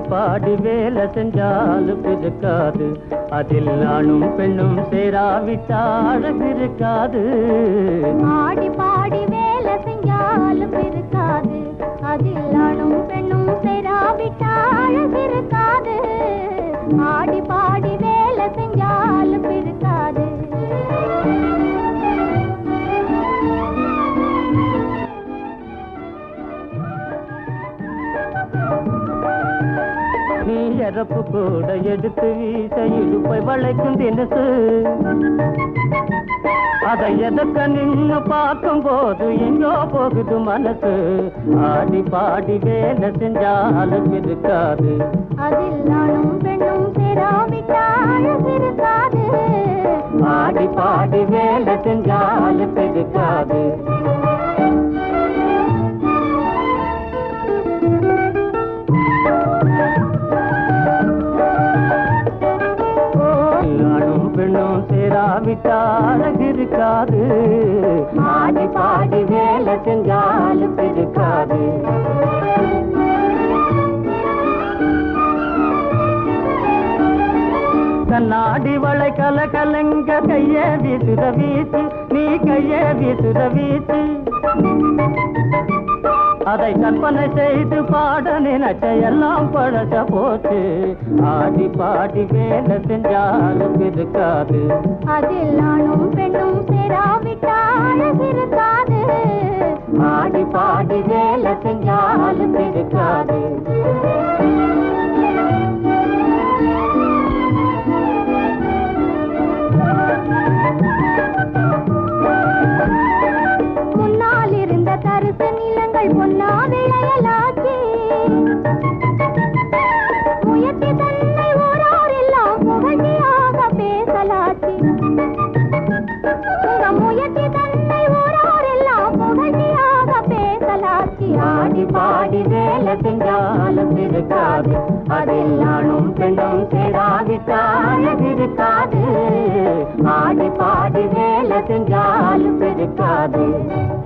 பாடி வேலை செஞ்சாலும் இருக்காது அதில் ஆணும் பெண்ணும் சேராவிட்டா அழகு இருக்காது ஆடி பாடி வேலை செஞ்சாலும் இருக்காது அதில் ஆணும் பெண்ணும் சேராவிட்டா அழகு இருக்காது ஆடி பாடி வேலை செஞ்சாலும் இருக்காது நீ இறப்பு கூட எடுத்து வீச இடுப்பை வளைக்கும் தினசு அதை எதற்க நின்னு பார்க்கும் போது எங்கோ போகுது மனசு ஆடி பாடி வேலை செஞ்சாலும் இருக்காது அதில் ஆணும் பெண்ணும் சேராவிட்டா அழகு இருக்காது ஆடி பாடி வேலை செஞ்சாலும் இருக்காது ஆணும் பெண்ணும் சேராவிட்டா அழகு இருக்காது ஆடி பாடி வேலை செஞ்சாலும் இருக்காது கண்ணாடி வளை கல கலங்க கைய வீசுத வீசு நீ கைய வீசுத வீசு அதை கற்பனை செய்து பாட நினைச்ச எல்லாம் பழச போச்சு ஆடி பாடி வேலை செஞ்சாலும் இருக்காது அதில் ஆணும் பெண்ணும் சேராவிட்டா அழகு இருக்காது ஆடி பாடி வேலை செஞ்சாலும் இருக்காது முன்னால் இருந்த தரிசு நிலங்கள் பொன்னா விளையலாச்சு முயற்சி தன்னை ஓரோரெல்லாம் புகழ்ச்சியாக பேசலாச்சு உங்க முயற்சி தன்னை ஓரோரெல்லாம் புகழ்ச்சியாக பேசலாச்சு ஆடி பாடி வேலை செஞ்சாலும் இருக்காது அதில் ஆணும் பெண்ணும் சேராவிட்டாலும் இருக்காது ஆடி பாடி வேலை செஞ்சாலும் இருக்காது